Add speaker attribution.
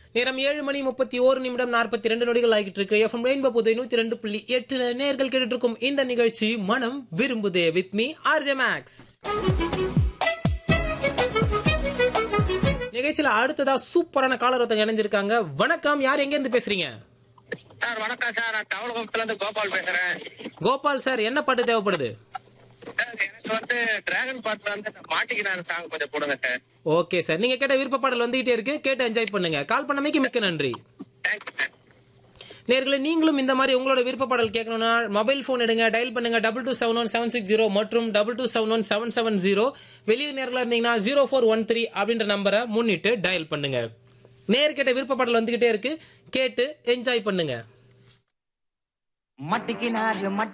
Speaker 1: நேரம் ஏழு மணி முப்பத்தி ஓரு நிமிடம் நாற்பத்தி ரெண்டு நொடிகள் ஆகிட்டு இருக்கு எஃப்எம் ரெயின்போ புதை நூத்தி ரெண்டு புள்ளி எட்டு நேர்கள் கேட்டுட்டு இருக்கும் இந்த நிகழ்ச்சி மனம் விரும்புதே வித் மீ ஆர்ஜே மேக்ஸ் நிகழ்ச்சியில அடுத்ததா சூப்பரான காலர் ஒருத்தங்க இணைஞ்சிருக்காங்க வணக்கம் யார் எங்க இருந்து பேசுறீங்க
Speaker 2: சார் வணக்கம் சார் நான் தவளகுப்பத்துல இருந்து கோபால் பேசுறேன்
Speaker 1: கோபால் சார் என்ன பாட்டு தேவைப்படுது
Speaker 2: சார் எனக்கு வந்து டிராகன் பாட்டுல வந்து மாட்டிக்கிறான் சாங் கொஞ்சம் போடுங்க சார்
Speaker 1: ஓகே சார் நீங்க கேட்ட விருப்ப பாடல் வந்துகிட்டே இருக்கு கேட்டு என்ஜாய் பண்ணுங்க கால் பண்ணமைக்கு மிக்க நன்றி
Speaker 2: தேங்க்யூ சார்
Speaker 1: நேர்களை நீங்களும் இந்த மாதிரி உங்களோட விருப்ப பாடல் கேட்கணும்னா மொபைல் ஃபோன் எடுங்க டயல் பண்ணுங்க double two seven one seven six zero மற்றும் double two seven one seven seven zero வெளியூர் நேரில் இருந்தீங்கன்னா ஜீரோ ஃபோர் ஒன் த்ரீ அப்படின்ற நம்பரை முன்னிட்டு டயல் பண்ணுங்க நேர் கேட்ட விருப்ப பாடல் வந்துகிட்டே இருக்கு கேட்டு என்ஜாய் பண்ணுங்க
Speaker 3: மட்டிக்கினாரு